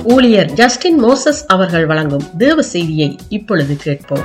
ஊழியர் Justin Moses அவர்கள் வழங்கும் தேவ செய்தியை இப்பொழுது கேட்போம்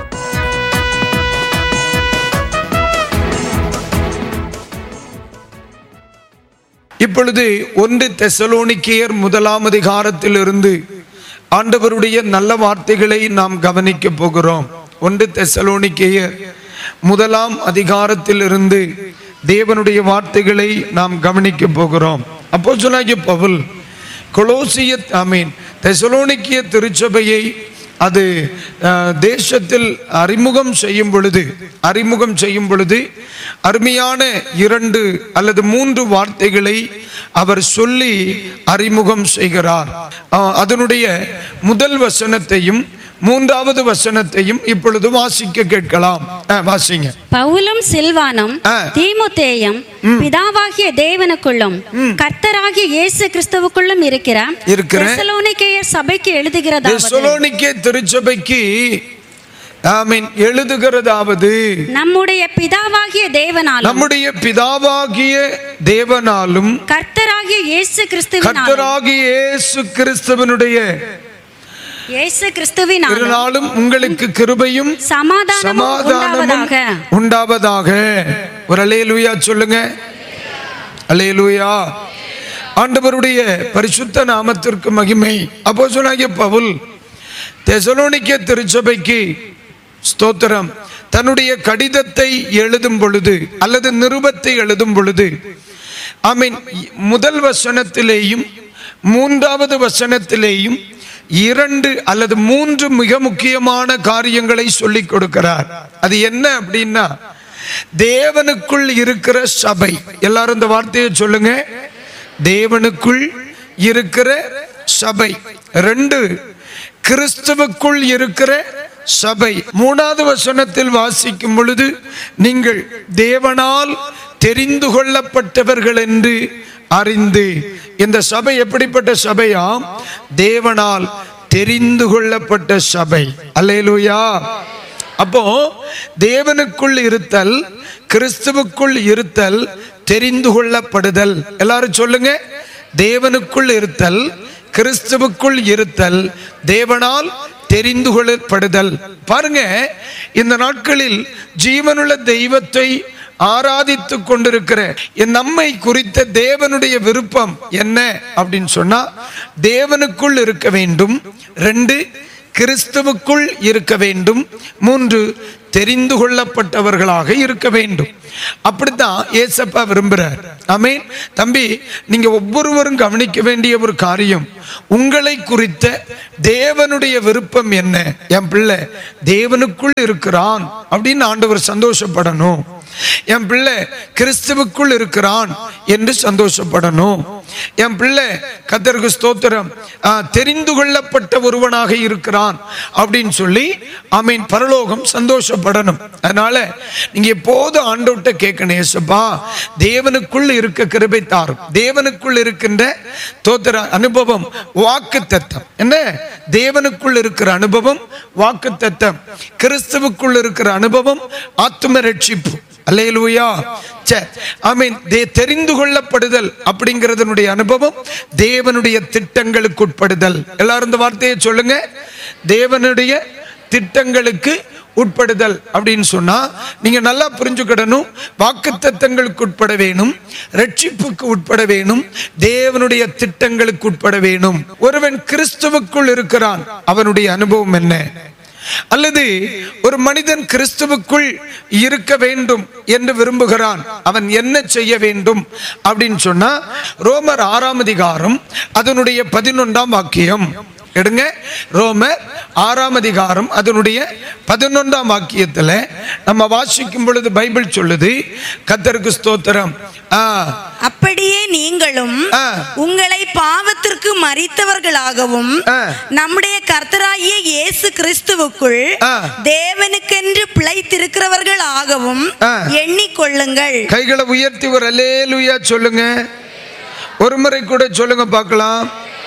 இப்பொழுது ஒன்று தெசலோனிக்கேயர் முதலாம் அதிகாரத்திலிருந்து ஆண்டவருடைய நல்ல வார்த்தைகளை நாம் கவனிக்க போகிறோம் ஒன்று தெசலோனிக்கேயர் முதலாம் அதிகாரத்திலிருந்து தேவனுடைய வார்த்தைகளை நாம் கவனிக்க போகிறோம் அப்போ பவுல் கொலோசிய ஆமீன் தெசலோனிக்கிய திருச்சபையை அது அஹ், தேசத்தில் அறிமுகம் செய்யும் பொழுது அறிமுகம் செய்யும் பொழுது அருமையான இரண்டு அல்லது மூன்று வார்த்தைகளை அவர் சொல்லி அறிமுகம் செய்கிறார் அஹ், அதனுடைய முதல் வசனத்தையும் மூன்றாவது வசனத்தையும் இப்பொழுது வாசிக்க கேட்கலாம் அஹ், வாசிங்க பவுலும் சில்வானும் ஆ. தீமுத்தேயும் பிதாவாகிய தேவனுக்குள்ளும் கர்த்தராகிய இயேசு கிறிஸ்துவுக்குள்ளும் இருக்கிற இருக்கிற தெசலோனிக்கேயர் சபைக்கு எழுதுகிறதாவது தெசலோனிக்கே திருச்சபைக்கு ஆமீன் எழுதுகிறதாவது நம்முடைய பிதாவாகிய தேவனாலும் நம்முடைய பிதாவாகிய தேவனாலும் கர்த்தராகிய இயேசு கிறிஸ்துவினாலும் கர்த்தராகிய இயேசு கிறிஸ்துவனுடைய இயேசு கிறிஸ்துவினாலும் திருநாளும் உங்களுக்கு கிருபையும் சமாதானமும் சமாதானமும் உண்டாவதாக உண்டாவதாக ஒரு அலேலுயா சொல்லுங்க அலேலுயா ஆண்டவருடைய பரிசுத்த நாமத்திற்கு மகிமை அப்போஸ்தலனாகிய பவுல் தெசலோனிக்கே திருச்சபைக்கு ஸ்தோத்திரம் தன்னுடைய கடிதத்தை எழுதும் பொழுது அல்லது நிருபத்தை எழுதும் பொழுது ஐ மீன் முதல் வசனத்திலேயும் மூன்றாவது வசனத்திலேயும் இரண்டு அல்லது மூன்று மிக முக்கியமான காரியங்களை சொல்லிக் கொடுக்கிறார் அது என்ன அப்படின்னா தேவனுக்குள் இருக்கிற சபை எல்லாரும் இந்த வார்த்தையை சொல்லுங்க தேவனுக்குள் இருக்கிற சபை ரெண்டு கிறிஸ்துவுக்குள் இருக்கிற சபை மூணாவது வசனத்தில் வாசிக்கும் பொழுது நீங்கள் தேவனால் தெரிந்து கொள்ளப்பட்டவர்கள் என்று அறிந்து இந்த சபை எப்படிப்பட்ட சபையாம் தேவனால் தெரிந்து கொள்ளப்பட்ட சபை அல்லேலூயா அப்போ தேவனுக்குள் இருத்தல் கிறிஸ்துவுக்குள் இருத்தல் தெரிந்து கொள்ளப்படுதல் எல்லாரும் சொல்லுங்க தேவனுக்குள் இருத்தல் கிறிஸ்துவுக்குள் இருத்தல் தேவனால் தெரிந்து கொள்ளப்படுதல் பாருங்க இந்த நாட்களில் ஜீவனுள்ள தெய்வத்தை ஆராதித்து கொண்டிருக்கிற என் நம்மை குறித்த தேவனுடைய விருப்பம் என்ன அப்படின்னு சொன்னா தேவனுக்குள் இருக்க வேண்டும் ரெண்டு கிறிஸ்துவுக்குள் இருக்க வேண்டும் மூன்று தெரிந்து கொள்ளப்பட்டவர்களாக இருக்க வேண்டும் அப்படித்தான் ஏசப்பா விரும்புறார் ஆமென் தம்பி நீங்க ஒவ்வொருவரும் கவனிக்க வேண்டிய ஒரு காரியம் உங்களை குறித்த தேவனுடைய விருப்பம் என்ன என் பிள்ளை தேவனுக்குள் இருக்கிறான் அப்படின்னு ஆண்டவர் சந்தோஷப்படணும் என் பிள்ளை கிறிஸ்துவுக்குள் இருக்கிறான் என்று சந்தோஷப்படணும் என் பிள்ளை கத்தருக்கு ஸ்தோத்திரம் ஆ, தெரிந்து கொள்ளப்பட்ட ஒருவனாக இருக்கிறான் அப்படின்னு சொல்லி ஆமீன் பரலோகம் சந்தோஷப்படணும் அதனால நீங்க எப்போது ஆண்டவர்கிட்ட கேட்கணும் ஏசப்பா தேவனுக்குள் இருக்க கிருபை தாரும் தேவனுக்குள் இருக்கின்ற தோத்திர அனுபவம் வாக்கு தத்தம் என்ன தேவனுக்குள் இருக்கிற அனுபவம் வாக்கு தத்தம் கிறிஸ்துவுக்குள் இருக்கிற அனுபவம் ஆத்ம ரட்சிப்பு அல்லேலூயா சே ஐ மீன் தே தெரிந்து கொள்ளப்படுதல் அப்படிங்கிறதனுடைய அனுபவம் தேவனுடைய திட்டங்களுக்கு உட்படுதல் எல்லாரும் இந்த வார்த்தையை சொல்லுங்க தேவனுடைய திட்டங்களுக்கு உட்படுதல் அப்படின்னு சொன்னா நீங்க நல்லா புரிஞ்சுக்கிடணும் வாக்குத்தத்தங்களுக்கு உட்பட வேணும் ரட்சிப்புக்கு உட்பட வேணும் தேவனுடைய திட்டங்களுக்கு உட்பட வேணும் ஒருவன் கிறிஸ்துவுக்குள் இருக்கிறான் அவனுடைய அனுபவம் என்ன அல்லது ஒரு மனிதன் கிறிஸ்துவுக்குள் இருக்க வேண்டும் என்று விரும்புகிறான் அவன் என்ன செய்ய வேண்டும் அப்படின்னு சொன்னா ரோமர் ஆறாம் அதிகாரம் அதனுடைய பதினொன்றாம் வாக்கியம் எடுங்க ரோமர் ஆறாம் அதிகாரம் அதனுடைய பதினொன்றாம் வாக்கியத்துல நம்ம வாசிக்கும் பொழுது பைபிள் சொல்லுது கத்தருக்கு ஸ்தோத்திரம் ஆ அப்படியே நீங்களும் ஆ. உங்களை பாவத்திற்கு மறித்தவர்களாகவும் ஆ. நம்முடைய கர்த்தராகிய இயேசு கிறிஸ்துவுக்குள் ஆ. தேவனுக்கென்று பிழைத்திருக்கிறவர்கள் ஆகவும் ஆ. எண்ணிக்கொள்ளுங்கள் கைகளை உயர்த்தி ஒரு அலேலுயா சொல்லுங்க ஒரு முறை கூட சொல்லுங்க பார்க்கலாம்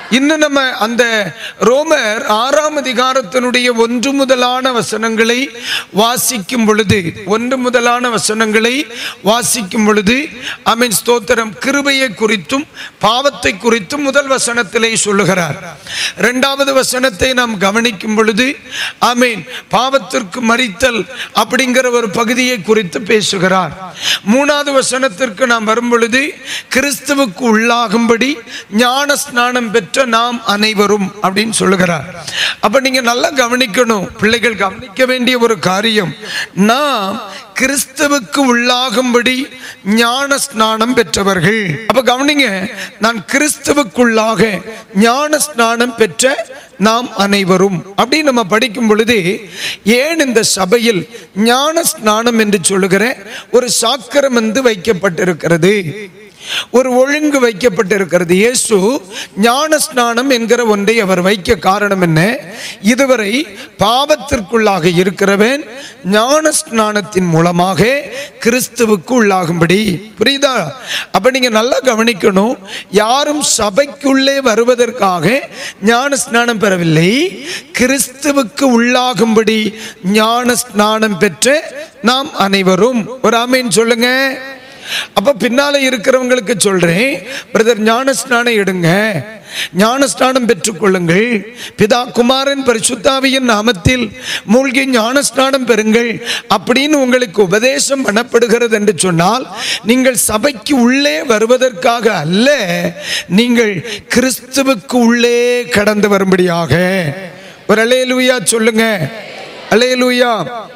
இன்னும் நம்ம அந்த ரோமர் ஆறாம் அதிகாரத்தினுடைய ஒன்று முதலான வசனங்களை வாசிக்கும் பொழுது ஒன்று முதலான வசனங்களை வாசிக்கும் பொழுது அமீன் ஸ்தோத்திரம் கிருபையை குறித்தும் பாவத்தை குறித்தும் முதல் வசனத்திலே சொல்லுகிறார் இரண்டாவது வசனத்தை நாம் கவனிக்கும் பொழுது ஆமீன் பாவத்திற்கு மறித்தல் அப்படிங்கிற ஒரு பகுதியை குறித்து பேசுகிறார் மூணாவது வசனத்திற்கு நாம் வரும் பொழுது கிறிஸ்துவுக்கு உள்ளாகும்படி ஞான ஸ்நானம் பெற்ற நாம் அனைவரும் அப்படின்னு சொல்லுகிறார் அப்ப நீங்க நல்லா கவனிக்கணும் பிள்ளைகள் கவனிக்க வேண்டிய ஒரு காரியம் நாம் கிறிஸ்துவுக்கு உள்ளாகும்படி ஞான ஸ்நானம் பெற்றவர்கள் அப்ப கவனிங்க நான் கிறிஸ்துவுக்குள்ளாக ஞான ஸ்நானம் பெற்ற நாம் அனைவரும் அப்படி நம்ம படிக்கும் பொழுது ஏன் இந்த சபையில் ஞான ஸ்நானம் என்று சொல்லுகிற ஒரு சாக்கரம் வந்து வைக்கப்பட்டிருக்கிறது ஒரு ஒழுங்கு வைக்கப்பட்டிருக்கிறது இயேசு ஞான ஸ்நானம் என்கிற ஒன்றை அவர் வைக்க காரணம் என்ன இதுவரை பாவத்திற்குள்ளாக இருக்கிறவன் ஞான ஸ்நானத்தின் மூலமாக கிறிஸ்துவுக்கு உள்ளாகும்படி புரியுதா அப்ப நீங்க நல்லா கவனிக்கணும் யாரும் சபைக்குள்ளே வருவதற்காக ஞான ஸ்நானம் பெறவில்லை கிறிஸ்துவுக்கு உள்ளாகும்படி ஞான ஸ்நானம் பெற்ற நாம் அனைவரும் ஒரு ஆமீன் சொல்லுங்க அப்ப பின்னால இருக்கிறவங்களுக்கு சொல்றேன் பிரதர் ஞானஸ்நானம் எடுங்க ஞானஸ்நானம் பெற்றுக்கொள்ளுங்கள் பிதா குமாரன் பரிசுத்தாவியின் நாமத்தில் மூழ்கி ஞானஸ்நானம் பெறுங்கள் அப்படின்னு உங்களுக்கு உபதேசம் பண்ணப்படுகிறது என்று சொன்னால் நீங்கள் சபைக்கு உள்ளே வருவதற்காக அல்ல நீங்கள் கிறிஸ்துவுக்கு உள்ளே கடந்து வரும்படியாக ஒரு அலேலுயா சொல்லுங்க அலேலுயா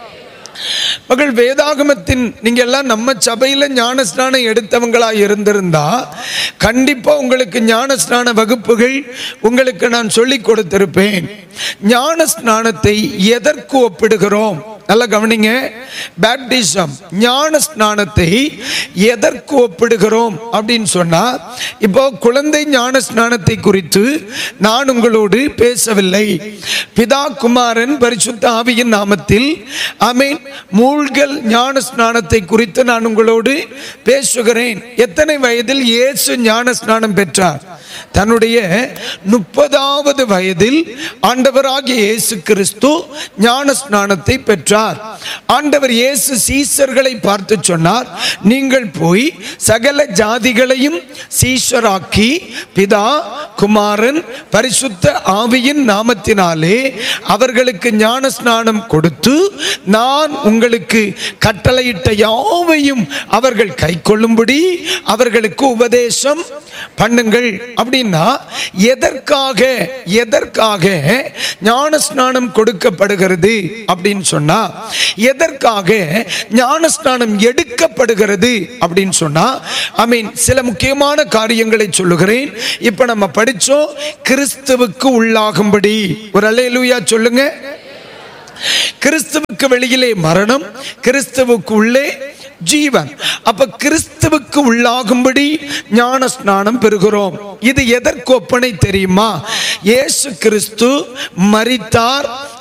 மகள் வேதாகமத்தின் நீங்க எல்லாம் நம்ம சபையில ஞானஸ்நானம் எடுத்தவங்களா இருந்திருந்தா கண்டிப்பா உங்களுக்கு ஞானஸ்நான வகுப்புகள் உங்களுக்கு நான் சொல்லி கொடுத்திருப்பேன் ஞானஸ்நானத்தை எதற்கு ஒப்பிடுகிறோம் நல்லா கவனிங்க பேப்டிசம் ஞான ஸ்நானத்தை எதற்கு ஒப்பிடுகிறோம் அப்படின்னு சொன்னா இப்போ குழந்தை ஞான ஸ்நானத்தை குறித்து நான் உங்களோடு பேசவில்லை பிதா குமாரன் பரிசுத்த ஆவியின் நாமத்தில் அமீன் மூழ்கல் ஞான ஸ்நானத்தை குறித்து நான் உங்களோடு பேசுகிறேன் எத்தனை வயதில் இயேசு ஞான ஸ்நானம் பெற்றார் தன்னுடைய முப்பதாவது வயதில் ஆண்டவராகிய இயேசு கிறிஸ்து ஞான ஸ்நானத்தை பெற்றார் ஆண்டவர் இயேசு சீசர்களை பார்த்து சொன்னார் நீங்கள் போய் சகல ஜாதிகளையும் சீஷராக்கி பிதா குமாரன் பரிசுத்த ஆவியின் நாமத்தினாலே அவர்களுக்கு ஞான ஸ்நானம் கொடுத்து நான் உங்களுக்கு கட்டளையிட்ட யாவையும் அவர்கள் கை கொள்ளும்படி அவர்களுக்கு உபதேசம் பண்ணுங்கள் அப்படின்னா எதற்காக எதற்காக ஞான ஸ்நானம் கொடுக்கப்படுகிறது அப்படின்னு சொன்னா எதற்காக ஞான ஸ்நானம் எடுக்கப்படுகிறது அப்படின்னு சொன்னா ஐ மீன் சில முக்கியமான காரியங்களை சொல்லுகிறேன் இப்ப நம்ம படிச்சோம் கிறிஸ்துவுக்கு உள்ளாகும்படி ஒரு அலையலூயா சொல்லுங்க கிறிஸ்துவுக்கு வெளியிலே மரணம் கிறிஸ்துவுக்கு உள்ளே ஜீவன் அப்ப கிறிஸ்துவுக்கு உள்ளாகும்படி ஞான ஸ்நானம் பெறுகிறோம் இது எதற்கு ஒப்பனை தெரியுமா இயேசு கிறிஸ்து மரித்தார்